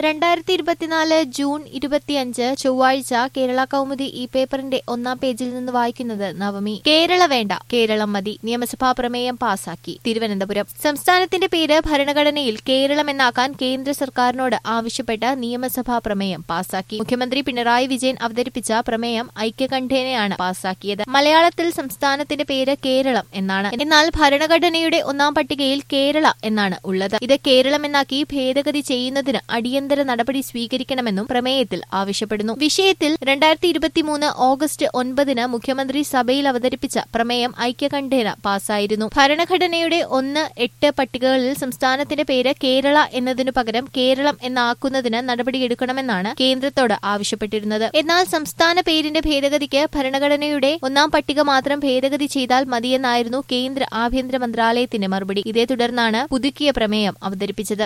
രണ്ടായിരത്തി ഇരുപത്തിനാല് ജൂൺ ഇരുപത്തിയഞ്ച് ചൊവ്വാഴ്ച കേരള കൗമുദി ഈ പേപ്പറിന്റെ ഒന്നാം പേജിൽ നിന്ന് വായിക്കുന്നത് നവമി കേരള വേണ്ട കേരളം മതി നിയമസഭാ പ്രമേയം പാസാക്കി തിരുവനന്തപുരം സംസ്ഥാനത്തിന്റെ പേര് ഭരണഘടനയിൽ കേരളം എന്നാക്കാൻ കേന്ദ്ര സർക്കാരിനോട് ആവശ്യപ്പെട്ട് നിയമസഭാ പ്രമേയം പാസാക്കി മുഖ്യമന്ത്രി പിണറായി വിജയൻ അവതരിപ്പിച്ച പ്രമേയം ഐക്യകണ്ഠേനയാണ് പാസാക്കിയത് മലയാളത്തിൽ സംസ്ഥാനത്തിന്റെ പേര് കേരളം എന്നാണ് എന്നാൽ ഭരണഘടനയുടെ ഒന്നാം പട്ടികയിൽ കേരള എന്നാണ് ഉള്ളത് ഇത് കേരളം എന്നാക്കി ഭേദഗതി ചെയ്യുന്നതിന് അടിയന്തര നടപടി സ്വീകരിക്കണമെന്നും പ്രമേയത്തിൽ ആവശ്യപ്പെടുന്നു വിഷയത്തിൽ രണ്ടായിരത്തി ഇരുപത്തിമൂന്ന് ഓഗസ്റ്റ് ഒൻപതിന് മുഖ്യമന്ത്രി സഭയിൽ അവതരിപ്പിച്ച പ്രമേയം ഐക്യകണ്ഠേന പാസായിരുന്നു ഭരണഘടനയുടെ ഒന്ന് എട്ട് പട്ടികകളിൽ സംസ്ഥാനത്തിന്റെ പേര് കേരള എന്നതിനു പകരം കേരളം എന്നാക്കുന്നതിന് നടപടിയെടുക്കണമെന്നാണ് കേന്ദ്രത്തോട് ആവശ്യപ്പെട്ടിരുന്നത് എന്നാൽ സംസ്ഥാന പേരിന്റെ ഭേദഗതിക്ക് ഭരണഘടനയുടെ ഒന്നാം പട്ടിക മാത്രം ഭേദഗതി ചെയ്താൽ മതിയെന്നായിരുന്നു കേന്ദ്ര ആഭ്യന്തര മന്ത്രാലയത്തിന്റെ മറുപടി ഇതേ തുടർന്നാണ് പുതുക്കിയ പ്രമേയം അവതരിപ്പിച്ചത്